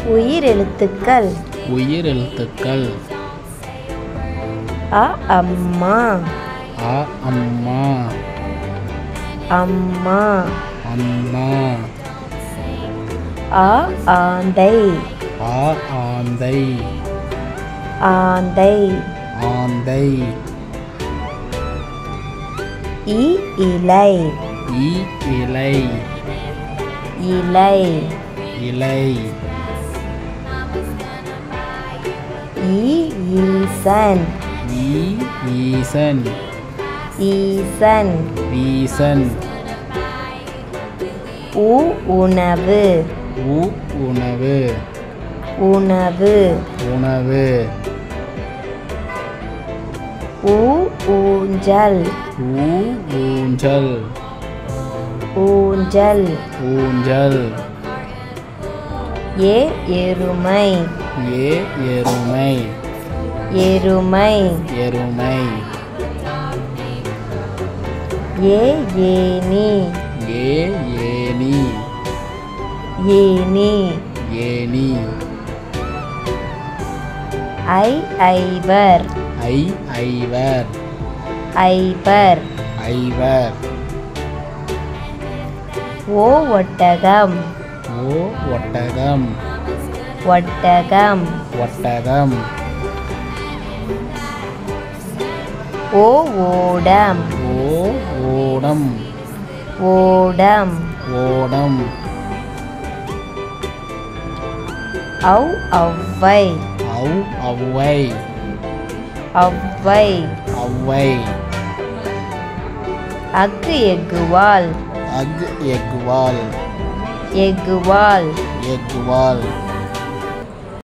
உயிரெழுத்துக்கள் உயிரெழுத்துக்கள் அ அம்மா அ அம்மா அம்மா அம்மா ஆ ஆந்தை ஆ ஆந்தை ஆந்தை ஆந்தை இ இலை இ இலை இலை இலை ஈ ஈசன் ஈ ஈசன் ஈசன் ஈசன் உ உணவு உ உணவு உணவு உணவு ஊ ஊஞ்சல் ஊ ஊஞ்சல் ஊஞ்சல் ஊஞ்சல் ஏ எருமை ஏ எருமை எருமை எருமை ஏ ஏனி ஏ ஏனி ஏனி ஏனி ஐ ஐவர் ஐ ஐவர் ஐவர் ஐவர் ஓ ஒட்டகம் ஓ ஒட்டகம் ஒட்டகம் ஒட்டகம் ஓ ஓடம் ஓ ஓடம் ஓடம் ஓடம் ஔ ஔவை ஔ ஔவை ஔவை ஔவை அக்கு எக்குவால் அக் எக்குவால் எக்குவால் எக்குவால்